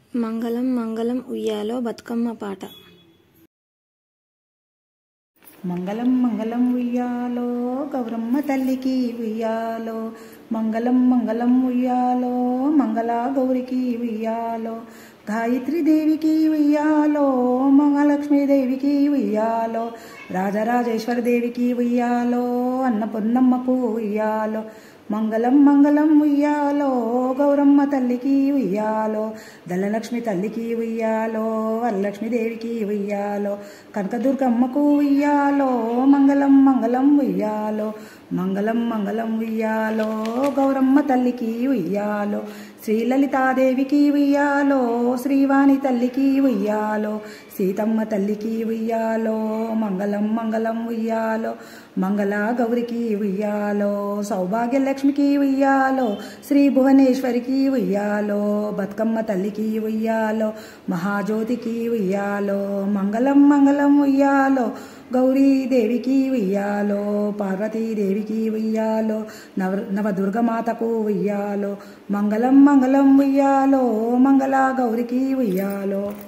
మంగళం మంగళం ఉయ్యాలో బతుకమ్మ పాట మంగళం మంగళం ఉయ్యాలో గౌరమ్మ తల్లికి ఉయ్యాలో మంగళం మంగళం ఉయ్యాలో మంగళ గౌరికి ఉయ్యాలో గాయత్రి దేవికి ఉయ్యాలో మహాలక్ష్మీ దేవికి ఉయ్యాలో రాజరాజేశ్వర దేవికి ఉయ్యాలో అన్నపూర్ణమ్మకు ఉయ్యాలో మంగళం మంగళం ఉయ్యాలో గౌరమ్మ తల్లికి ఉయ్యాలో ధనలక్ష్మి తల్లికి ఉయ్యాలో వరలక్ష్మి దేవికి ఉయ్యాలో కనకదుర్గమ్మకు ఉయ్యాలో మంగళం మంగళం ఉయ్యాలో మంగళం మంగళం ఉయ్యాలో గౌరమ్మ తల్లికి ఉయ్యాలో శ్రీలలితాదేవికి ఉయ్యాలో శ్రీవాణి తల్లికి ఉయ్యాలో సీతమ్మ తల్లికి ఉయ్యాలో మంగళం మంగళం ఉయ్యాలో మంగళ గౌరికి ఉయ్యాలో సౌభాగ్యలక్ష్మికి ఉయ్యాలో శ్రీ భువనేశ్వరికి ఉయ్యాలో బతుకమ్మ తల్లికి ఉయ్యాలో మహాజ్యోతికి ఉయ్యాలో మంగళం మంగళం ఉయ్యాలో గౌరీదేవికి ఉయ్యాలో పార్వతీదేవికి ఉయ్యాలో నవ నవదుర్గమాతకు ఉయ్యాలో మంగళం మంగళం ఉయ్యాలో మంగళ గౌరికి ఉయ్యాలో